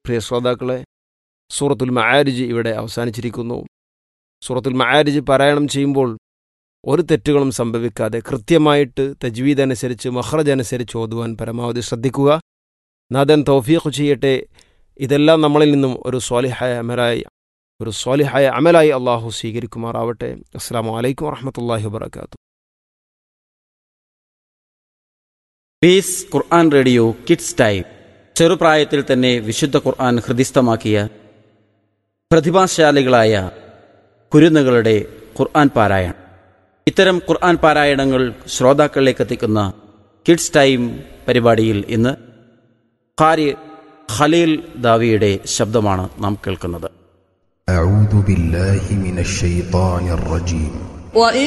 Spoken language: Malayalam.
പ്രിയ ശ്രോതാക്കളെ സൂറത്തുൽ മആരിജ് ഇവിടെ അവസാനിച്ചിരിക്കുന്നു സൂറത്തുൽ മആരിജ് പാരായണം ചെയ്യുമ്പോൾ ഒരു തെറ്റുകളും സംഭവിക്കാതെ കൃത്യമായിട്ട് തജ്വീദ് അനുസരിച്ച് മഹ്റജ് അനുസരിച്ച് ഓതുവാൻ പരമാവധി ശ്രദ്ധിക്കുക നാഥൻ തൗഫീഖ് ചെയ്യട്ടെ ഇതെല്ലാം നമ്മളിൽ നിന്നും ഒരു സ്വാലിഹായ അമലായി ഒരു സ്വാലിഹായ അമലായി അള്ളാഹു സ്വീകരിക്കുമാറാവട്ടെ അസ്സാം വലൈക്കും വറഹമത്തല്ലാഹി വാബർക്കാത്തു peace Quran radio kids time ചെറുപ്രായത്തിൽ തന്നെ വിശുദ്ധ ഖുർആൻ ഹൃദിസ്ഥമാക്കിയ പ്രതിഭാശാലികളായ കുരുന്നുകളുടെ ഖുർആൻ പാരായണം ഇത്തരം ഖുർആൻ പാരായണങ്ങൾ ശ്രോതാക്കളിലേക്ക് എത്തിക്കുന്ന കിഡ്സ് ടൈം പരിപാടിയിൽ ഇന്ന് ഖാരി ഖലീൽ ദാവിയുടെ ശബ്ദമാണ് നാം കേൾക്കുന്നത് أعوذ بالله من الشيطان الرجيم وإن